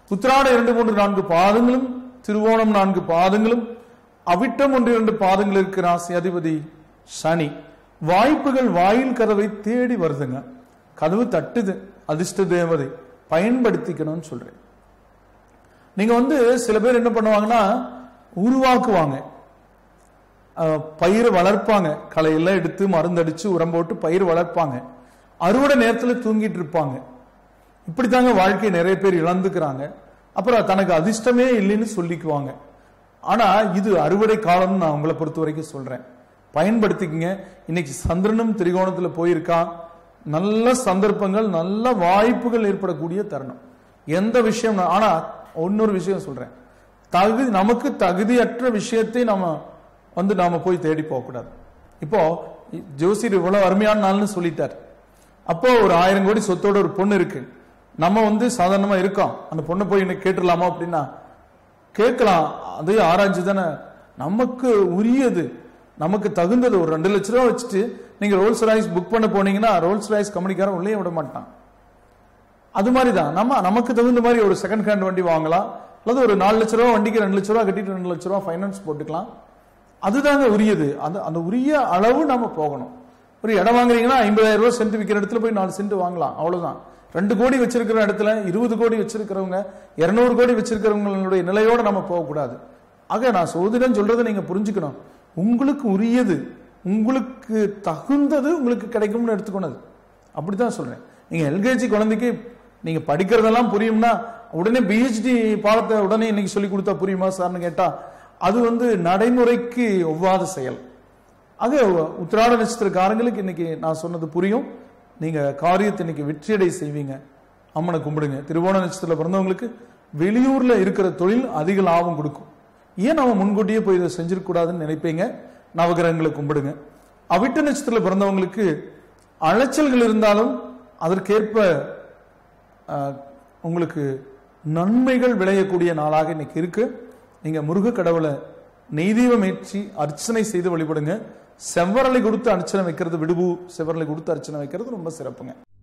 உத்திராட இரண்டு மூன்று நான்கு பாதங்களும் திருவோணம் நான்கு பாதங்களும் அவிட்டம் ஒன்று இரண்டு பாதங்கள் இருக்கிற ராசி அதிபதி சனி வாய்ப்புகள் வாயில் கதவை தேடி வருதுங்க கதவு தட்டுது அதிர்ஷ்ட தேவதை பயன்படுத்திக்கணும்னு சொல்றேன் நீங்க வந்து சில பேர் என்ன பண்ணுவாங்கன்னா உருவாக்குவாங்க அஹ், பயிர் வளர்ப்பாங்க களையெல்லாம் எடுத்து மருந்தடிச்சு உரம் போட்டு பயிர் வளர்ப்பாங்க அறுவடை நேரத்தில் தூங்கிட்டு இருப்பாங்க இப்படித்தாங்க வாழ்க்கையை நிறைய பேர் இழந்துக்கிறாங்க அப்புறம் தனக்கு அதிர்ஷ்டமே இல்லைன்னு சொல்லிக்குவாங்க ஆனா இது அறுவடை காலம்னு நான் உங்களை பொறுத்த வரைக்கும் சொல்றேன் பயன்படுத்திக்கங்க இன்னைக்கு சந்திரனும் திரிகோணத்துல போயிருக்கா நல்ல சந்தர்ப்பங்கள் நல்ல வாய்ப்புகள் ஏற்படக்கூடிய தருணம் எந்த விஷயம் நான்- ஆனா இன்னொரு விஷயம் சொல்றேன் தகுதி நமக்கு தகுதியற்ற விஷயத்தை நம்ம வந்து நாம போய் தேடி போகக்கூடாது இப்போ ஜோசியர் இவ்வளவு அருமையான நாள்னு சொல்லிட்டார் அப்போ ஒரு ஆயிரம் கோடி சொத்தோட ஒரு பொண்ணு இருக்கு நம்ம வந்து சாதாரணமா இருக்கோம் அந்த பொண்ணை போய் இன்னைக்கு கேட்டுடலாமா அப்படின்னா கேட்கலாம் அது ஆராய்ச்சி தானே நமக்கு உரியது நமக்கு தகுந்தது ஒரு ரெண்டு லட்ச ரூபா வச்சுட்டு நீங்க ரோல்ஸ் ராய்ஸ் புக் பண்ண போனீங்கன்னா ரோல்ஸ் ராய்ஸ் கம்பெனிக்காரன் உள்ளே விட மாட்டான் அது மாதிரி தான் நம்ம நமக்கு தகுந்த மாதிரி ஒரு செகண்ட் ஹேண்ட் வண்டி வாங்கலாம் அல்லது ஒரு நாலு லட்ச ரூபா வண்டிக்கு ரெண்டு லட்ச ரூபா கட்டிட்டு ரெண்டு லட்ச ரூபா ஃபைனான்ஸ் போட்டுக்கலாம் அதுதாங்க உரியது அந்த அந்த உரிய அளவு நாம போகணும் ஒரு இடம் வாங்குறீங்கன்னா ஐம்பதாயிரம் ரூபாய் சென்ட் விற்கிற இடத்துல போய் நாலு சென்ட் வாங்கலாம் அவ்வளவுதான் ரெண்டு கோடி வச்சிருக்கிற இடத்துல இருபது கோடி வச்சிருக்கிறவங்க இருநூறு கோடி வச்சிருக்கிறவங்களுடைய நிலையோட நம்ம போகக்கூடாது ஆக நான் சோதிடம் சொல்றதை நீங்க புரிஞ்சுக்கணும் உங்களுக்கு உரியது உங்களுக்கு தகுந்தது உங்களுக்கு கிடைக்கும்னு எடுத்துக்கணும் அப்படித்தான் சொல்றேன் நீங்க எல்கேஜி குழந்தைக்கு நீங்க படிக்கிறதெல்லாம் புரியும்னா உடனே பிஹெச்டி பாடத்தை உடனே இன்னைக்கு சொல்லி கொடுத்தா புரியுமா சார்னு கேட்டா அது வந்து நடைமுறைக்கு ஒவ்வாத செயல் ஆக உத்திராட நட்சத்திரக்காரங்களுக்கு இன்னைக்கு நான் சொன்னது புரியும் நீங்க காரியத்தை இன்னைக்கு வெற்றியடை செய்வீங்க அம்மனை கும்பிடுங்க திருவோண நட்சத்திரத்தில் பிறந்தவங்களுக்கு வெளியூர்ல இருக்கிற தொழில் அதிக லாபம் கொடுக்கும் ஏன் நம்ம முன்கூட்டியே போய் இதை செஞ்சிருக்கூடாதுன்னு நினைப்பீங்க நவகிரகங்களை கும்பிடுங்க அவிட்ட நட்சத்திரத்தில் பிறந்தவங்களுக்கு அலைச்சல்கள் இருந்தாலும் அதற்கேற்ப ஆஹ், உங்களுக்கு நன்மைகள் விளையக்கூடிய நாளாக இன்னைக்கு இருக்கு நீங்க முருக கடவுளை நெய்தீபம் ஏற்றி அர்ச்சனை செய்து வழிபடுங்க செவ்வரலை கொடுத்து அர்ச்சனை வைக்கிறது விடுபு செவ்வரலை கொடுத்து அர்ச்சனை வைக்கிறது ரொம்ப சிறப்புங்க